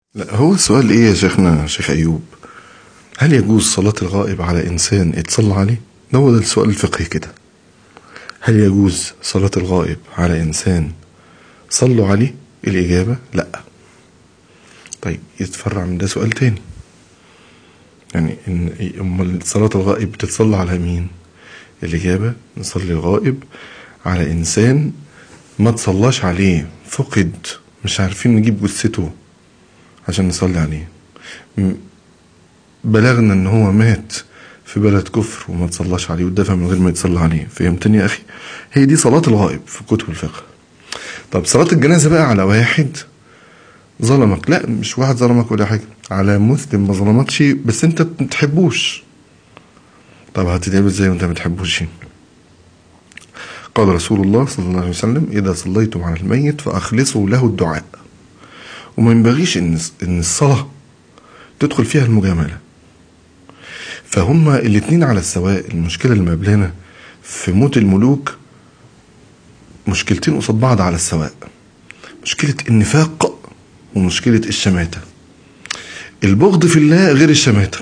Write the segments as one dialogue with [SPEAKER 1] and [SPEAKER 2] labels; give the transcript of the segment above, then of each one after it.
[SPEAKER 1] لا هو السؤال ايه يا شيخنا شيخ ايوب هل يجوز صلاة الغائب على انسان اتصلى عليه ده هو ده السؤال الفقهي كده هل يجوز صلاة الغائب على انسان صلوا عليه الاجابة لا طيب يتفرع من ده سؤال تاني يعني ان امال صلاة الغائب بتتصلى على مين الاجابة نصلي الغائب على انسان ما تصلاش عليه فقد مش عارفين نجيب جثته عشان نصلي عليه م- بلغنا ان هو مات في بلد كفر وما تصلاش عليه ودفن من غير ما يتصلى عليه فهمتني يا اخي هي دي صلاة الغائب في كتب الفقه طب صلاة الجنازة بقى على واحد ظلمك لا مش واحد ظلمك ولا حاجة على مسلم ما ظلمكش بس انت ما بتحبوش طب هتتعب ازاي وانت ما بتحبوش قال رسول الله صلى الله عليه وسلم إذا صليتم على الميت فأخلصوا له الدعاء وما ينبغيش إن إن الصلاة تدخل فيها المجاملة فهما الاتنين على السواء المشكلة اللي مقابلانا في موت الملوك مشكلتين قصاد بعض على السواء مشكلة النفاق ومشكلة الشماتة البغض في الله غير الشماتة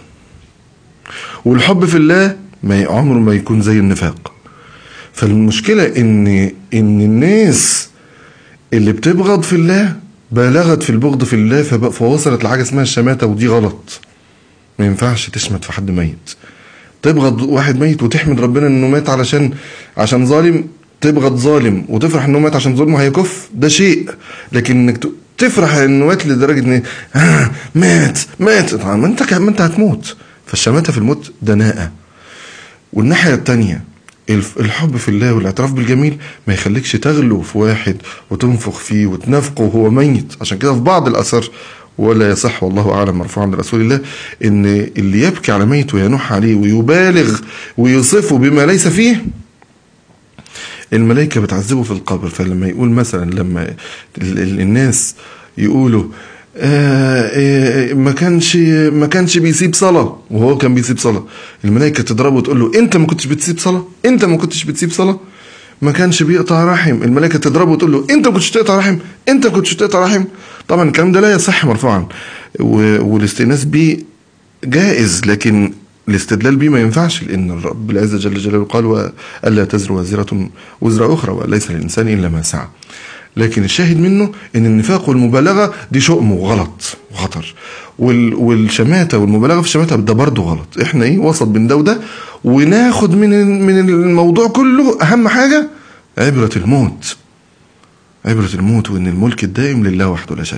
[SPEAKER 1] والحب في الله ما عمره ما يكون زي النفاق فالمشكلة ان ان الناس اللي بتبغض في الله بالغت في البغض في الله فب- فوصلت لحاجة اسمها الشماتة ودي غلط ما ينفعش تشمت في حد ميت تبغض واحد ميت وتحمد ربنا انه مات علشان عشان ظالم تبغض ظالم وتفرح انه مات عشان ظلمه هيكف ده شيء لكن انك ت- تفرح انه مات لدرجه ان آه مات مات طبعا ما انت كمان انت هتموت فالشماتة في الموت دناءة والناحية التانية الف- الحب في الله والاعتراف بالجميل ما يخليكش تغلو في واحد وتنفخ فيه وتنافقه وهو ميت عشان كده في بعض الأثر ولا يصح والله أعلم مرفوع عن رسول الله إن اللي يبكي على ميت وينح عليه ويبالغ ويصفه بما ليس فيه الملائكة بتعذبه في القبر فلما يقول مثلا لما ال- ال- الناس يقولوا آه آه، ما كانش ما كانش بيسيب صلاة وهو كان بيسيب صلاة الملائكة تضربه وتقول له انت ما كنتش بتسيب صلاة انت ما كنتش بتسيب صلاة ما كانش بيقطع رحم الملائكة تضربه وتقول له انت ما كنتش تقطع رحم انت ما كنتش تقطع رحم طبعا الكلام ده لا يصح مرفوعا و- والاستئناس بيه جائز لكن الاستدلال بيه ما ينفعش لان الرب العزة جل جلاله قال والا تزر وازرة وزر اخرى وليس للانسان الا ما سعى لكن الشاهد منه ان النفاق والمبالغه دي شؤم وغلط وخطر وال والشماته والمبالغه في الشماته ده برضه غلط احنا ايه وسط بين ده وده وناخد من من الموضوع كله اهم حاجه عبره الموت عبره الموت وان الملك الدائم لله وحده لا شريك